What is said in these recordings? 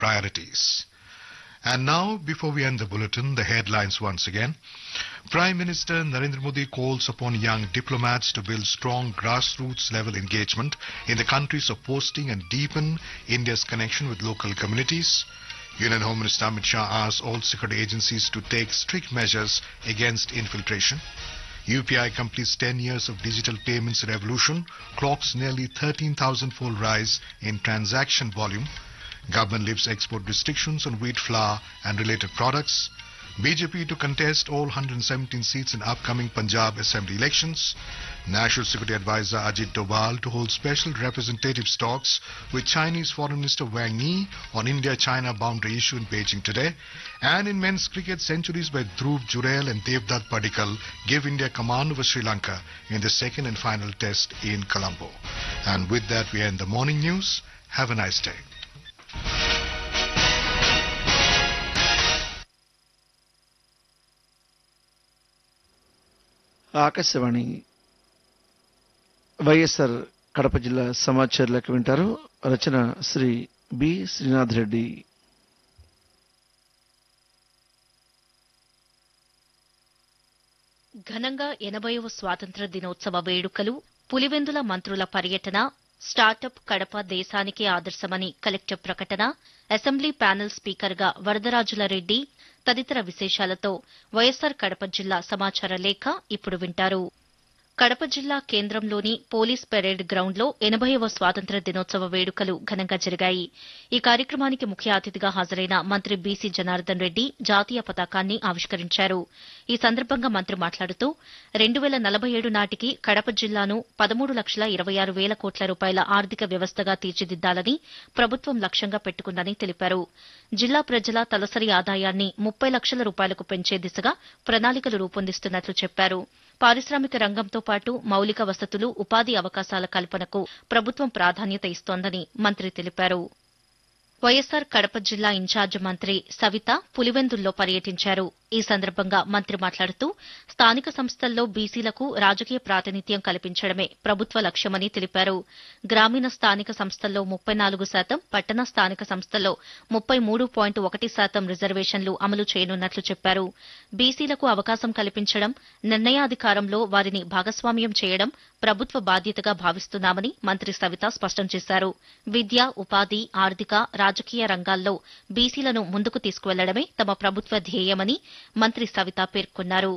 priorities. And now, before we end the bulletin, the headlines once again. Prime Minister Narendra Modi calls upon young diplomats to build strong grassroots level engagement in the countries of posting and deepen India's connection with local communities. Union Home Minister Amit Shah asks all security agencies to take strict measures against infiltration. UPI completes 10 years of digital payments revolution, clocks nearly 13,000-fold rise in transaction volume. Government lifts export restrictions on wheat flour and related products. BJP to contest all 117 seats in upcoming Punjab Assembly elections. National Security Advisor Ajit Doval to hold special representative talks with Chinese Foreign Minister Wang Yi on India-China boundary issue in Beijing today. And in men's cricket, centuries by Dhruv Jurel and Devdutt Padikkal give India command over Sri Lanka in the second and final test in Colombo. And with that, we end the morning news. Have a nice day. Akashvani YSR Kadapa జిల్లా సమాచారాలకు వింటారు రచన Shri B Srinath Reddy ఘనంగా ఎనభైవ స్వాతంత్ర దినోత్సవ వేడుకలు పులివెందుల మంత్రుల పర్యటన స్టార్టప్ కడప దేశానికే ఆదర్శమని కలెక్టర్ ప్రకటన అసెంబ్లీ ప్యానెల్ స్పీకర్గా వరదరాజుల రెడ్డి తదితర విశేషాలతో వైఎస్సార్ కడప జిల్లా సమాచార లేఖ ఇప్పుడు వింటారు కడప జిల్లా కేంద్రంలోని పోలీస్ పెరేడ్ గ్రౌండ్లో ఎనభైవ స్వాతంత్ర దినోత్సవ వేడుకలు ఘనంగా జరిగాయి ఈ కార్యక్రమానికి ముఖ్య అతిథిగా హాజరైన మంత్రి బీసీ జనార్దన్ రెడ్డి జాతీయ పతాకాన్ని ఆవిష్కరించారు ఈ సందర్భంగా మంత్రి మాట్లాడుతూ రెండు వేల నలభై ఏడు నాటికి కడప జిల్లాను పదమూడు లక్షల ఇరవై ఆరు వేల కోట్ల రూపాయల ఆర్థిక వ్యవస్థగా తీర్చిదిద్దాలని ప్రభుత్వం లక్ష్యంగా పెట్టుకుందని తెలిపారు జిల్లా ప్రజల తలసరి ఆదాయాన్ని ముప్పై లక్షల రూపాయలకు పెంచే దిశగా ప్రణాళికలు రూపొందిస్తున్నట్లు చెప్పారు పారిశ్రామిక రంగంతో పాటు మౌలిక వసతులు ఉపాధి అవకాశాల కల్పనకు ప్రభుత్వం ప్రాధాన్యత ఇస్తోందని మంత్రి తెలిపారు వైఎస్సార్ కడప జిల్లా ఇన్ఛార్జ్ మంత్రి సవిత పులివెందుల్లో పర్యటించారు ఈ సందర్భంగా మంత్రి మాట్లాడుతూ స్థానిక సంస్థల్లో బీసీలకు రాజకీయ ప్రాతినిధ్యం కల్పించడమే ప్రభుత్వ లక్ష్యమని తెలిపారు గ్రామీణ స్థానిక సంస్థల్లో ముప్పై నాలుగు శాతం పట్టణ స్థానిక సంస్థల్లో ముప్పై మూడు పాయింట్ ఒకటి శాతం రిజర్వేషన్లు అమలు చేయనున్నట్లు చెప్పారు బీసీలకు అవకాశం కల్పించడం నిర్ణయాధికారంలో వారిని భాగస్వామ్యం చేయడం ప్రభుత్వ బాధ్యతగా భావిస్తున్నామని మంత్రి సవిత స్పష్టం చేశారు విద్య ఉపాధి ఆర్థిక రాజకీయ రంగాల్లో బీసీలను ముందుకు తీసుకువెళ్లడమే తమ ప్రభుత్వ ధ్యేయమని మంత్రి సవిత పేర్కొన్నారు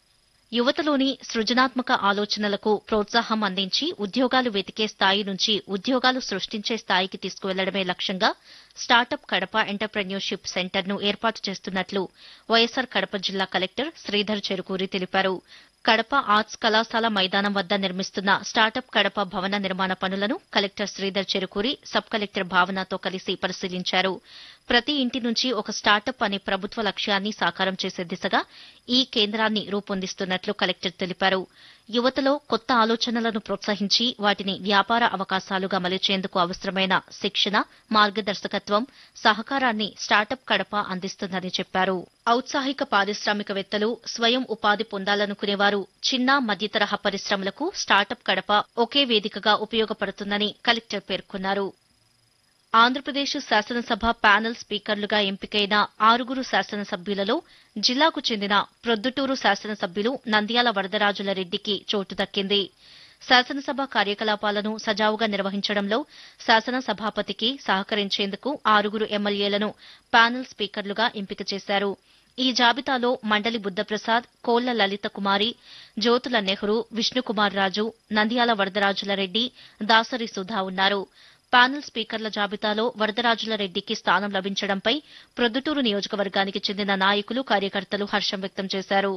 యువతలోని సృజనాత్మక ఆలోచనలకు ప్రోత్సాహం అందించి ఉద్యోగాలు వెతికే స్థాయి నుంచి ఉద్యోగాలు సృష్టించే స్థాయికి తీసుకువెళ్లడమే లక్ష్యంగా స్టార్టప్ కడప ఎంటర్ప్రెన్యూర్షిప్ సెంటర్ను ఏర్పాటు చేస్తున్నట్లు వైఎస్సార్ కడప జిల్లా కలెక్టర్ శ్రీధర్ చెరుకూరి తెలిపారు కడప ఆర్ట్స్ కళాశాల మైదానం వద్ద నిర్మిస్తున్న స్టార్టప్ కడప భవన నిర్మాణ పనులను collector Sridhar Cherukuri sub collector భావనతో కలిసి పరిశీలించారు ప్రతి ఇంటి నుంచి ఒక స్టార్టప్ అనే ప్రభుత్వ లక్ష్యాన్ని సాకారం చేసే దిశగా ఈ కేంద్రాన్ని రూపొందిస్తున్నట్లు కలెక్టర్ తెలిపారు యువతలో కొత్త ఆలోచనలను ప్రోత్సహించి వాటిని వ్యాపార అవకాశాలుగా మలిచేందుకు అవసరమైన శిక్షణ మార్గదర్శకత్వం సహకారాన్ని స్టార్టప్ కడప అందిస్తుందని చెప్పారు ఔత్సాహిక పారిశ్రామికవేత్తలు స్వయం ఉపాధి పొందాలనుకునేవారు చిన్న మధ్యతరహా పరిశ్రమలకు స్టార్టప్ కడప ఒకే వేదికగా ఉపయోగపడుతుందని కలెక్టర్ పేర్కొన్నారు ఆంధ్రప్రదేశ్ శాసనసభ ప్యానెల్ స్పీకర్లుగా ఎంపికైన ఆరుగురు శాసనసభ్యులలో జిల్లాకు చెందిన ప్రొద్దుటూరు శాసనసభ్యులు నంద్యాల వరదరాజుల రెడ్డికి చోటు దక్కింది శాసనసభ కార్యకలాపాలను సజావుగా నిర్వహించడంలో శాసనసభాపతికి సహకరించేందుకు ఆరుగురు ఎమ్మెల్యేలను ప్యానెల్ స్పీకర్లుగా ఎంపిక చేశారు ఈ జాబితాలో మండలి బుద్ధప్రసాద్ కోళ్ల లలిత కుమారి జ్యోతుల నెహ్రూ విష్ణుకుమార్ రాజు నంద్యాల వరదరాజుల రెడ్డి దాసరి సుధా ఉన్నారు ప్యానెల్ స్పీకర్ల జాబితాలో వరదరాజుల రెడ్డికి స్థానం లభించడంపై ప్రొద్దుటూరు నియోజకవర్గానికి చెందిన నాయకులు కార్యకర్తలు హర్షం వ్యక్తం చేశారు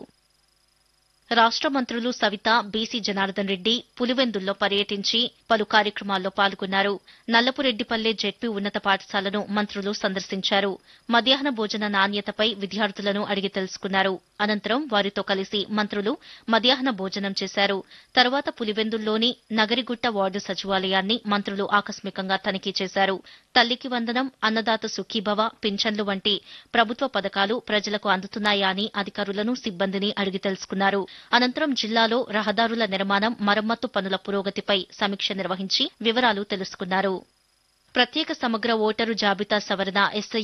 రాష్ట మంత్రులు సవిత బీసీ జనార్దన్ రెడ్డి పులివెందుల్లో పర్యటించి పలు కార్యక్రమాల్లో పాల్గొన్నారు నల్లపురెడ్డిపల్లె జెడ్పీ ఉన్నత పాఠశాలను మంత్రులు సందర్శించారు మధ్యాహ్న భోజన నాణ్యతపై విద్యార్థులను అడిగి తెలుసుకున్నారు అనంతరం వారితో కలిసి మంత్రులు మధ్యాహ్న భోజనం చేశారు తర్వాత పులివెందుల్లోని నగరిగుట్ట వార్డు సచివాలయాన్ని మంత్రులు ఆకస్మికంగా తనిఖీ చేశారు తల్లికి వందనం అన్నదాత సుఖీభవ పింఛన్లు వంటి ప్రభుత్వ పథకాలు ప్రజలకు అందుతున్నాయా అని అధికారులను సిబ్బందిని అడిగి తెలుసుకున్నారు అనంతరం జిల్లాలో రహదారుల నిర్మాణం మరమ్మత్తు పనుల పురోగతిపై సమీక్ష నిర్వహించి వివరాలు తెలుసుకున్నారు ప్రత్యేక సమగ్ర ఓటరు జాబితా సవరణ ఎస్ఐ